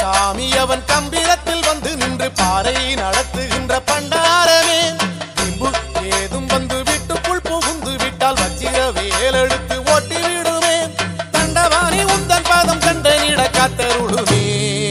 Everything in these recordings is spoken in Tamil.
சாமி அவன் கம்பிரத்தில் வந்து நின்று பாறை நடத்துகின்ற பண்டாரமே பின்பு ஏதும் வந்து வீட்டுக்குள் புகுந்து விட்டால் வச்சிர வேலெடுத்து ஓட்டி விடுமே தண்டவாணி உந்தன் பாதம் கண்டனிட காத்தருளுமே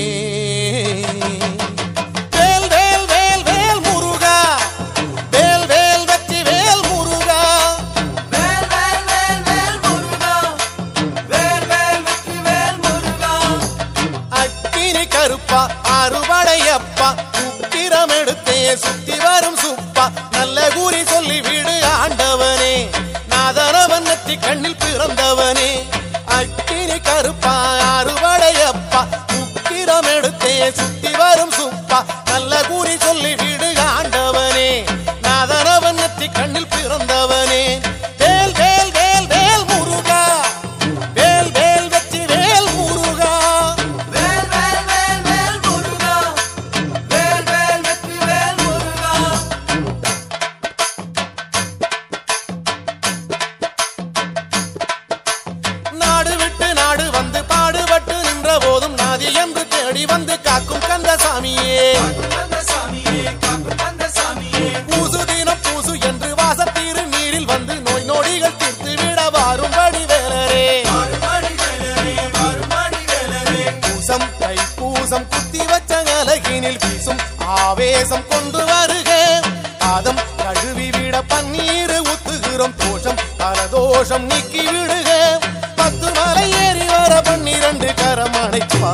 வேல் வேல் வேல் வேல் முருகா வேல் வேல் வெற்றி வேல் முருகா வேல் வேல் வேல் வேல் முருகா வேல் வேல் வெற்றி வேல் முருகா அக்கினி கருப்பா அறுபடையப்பா உக்கிரம் எடுத்தே சுத்தி வரும் சுப்பா நல்ல கூறி சொல்லி விடு ஆண்டவனே நாதனவன் நெற்றி கண்ணில் பிறந்தவனே அக்கினி கருப்பா அறுபடையப்பா உக்கிரம் எடுத்தே சுத்தி வரும் சுப்பா நல்ல கூறி சொல்லி விடு ஆண்டவனே நாதனவன் நெற்றி கண்ணில் பிறந்தவனே வேல் வேல் வேல் வேல் முருகா வேல் வேல் வெற்றி வேல் முருகா வேல் வேல் வேல் வேல் முருகா வேல் வேல் வெற்றி வேல் முருகா நாடு விட்டு நாடு வந்து பாடுபட்டு நின்ற போதும் நாதி என்று தேடி வந்து காக்கும் கந்தசாமியே அந்த சாமியே காக்கும் அந்த சாமியே பூசு தினம் பூசு என்று வாசத்தீரு நீரில் வந்து நோய் நொடிகள் தீர்த்து விட வாரும்படி வேலரே மறுபடி வேலரே மறுபடி வேலரே பூசம் கை பூசம் குத்தி வச்ச அலகினில் வீசும் ஆவேசம் கொண்டு வருக பாதம் கழுவி விட பன்னீர் ஊத்துகிறோம் தோஷம் பல தோஷம் நீக்கி விடுக பத்து மலை ஏறி வர பன்னிரண்டு கரம் அணைப்பா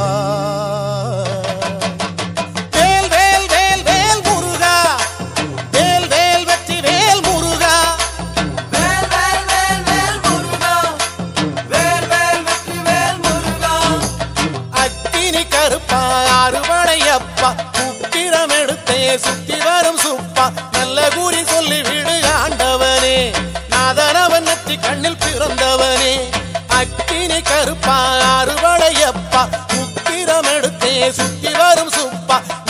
வேல் வேல் வேல் வேல் முருகா வேல் வேல் வெற்றி வேல் முருகா வேல் வேல் வேல் வேல் முருகா வேல் வேல் வெற்றி வேல் முருகா அக்கினி கருப்பா அறுபடையப்பா உக்கிரம் எடுத்தே சுத்தி வரும் சுப்பா நல்ல கூறி சொல்லி விடு ஆண்டவனே நாதனவன் நெற்றி கண்ணில் பிறந்தவனே அக்கினி கருப்பா அறுபடையப்பா உக்கிரம் எடுத்தே சுத்தி வரும் சுப்பா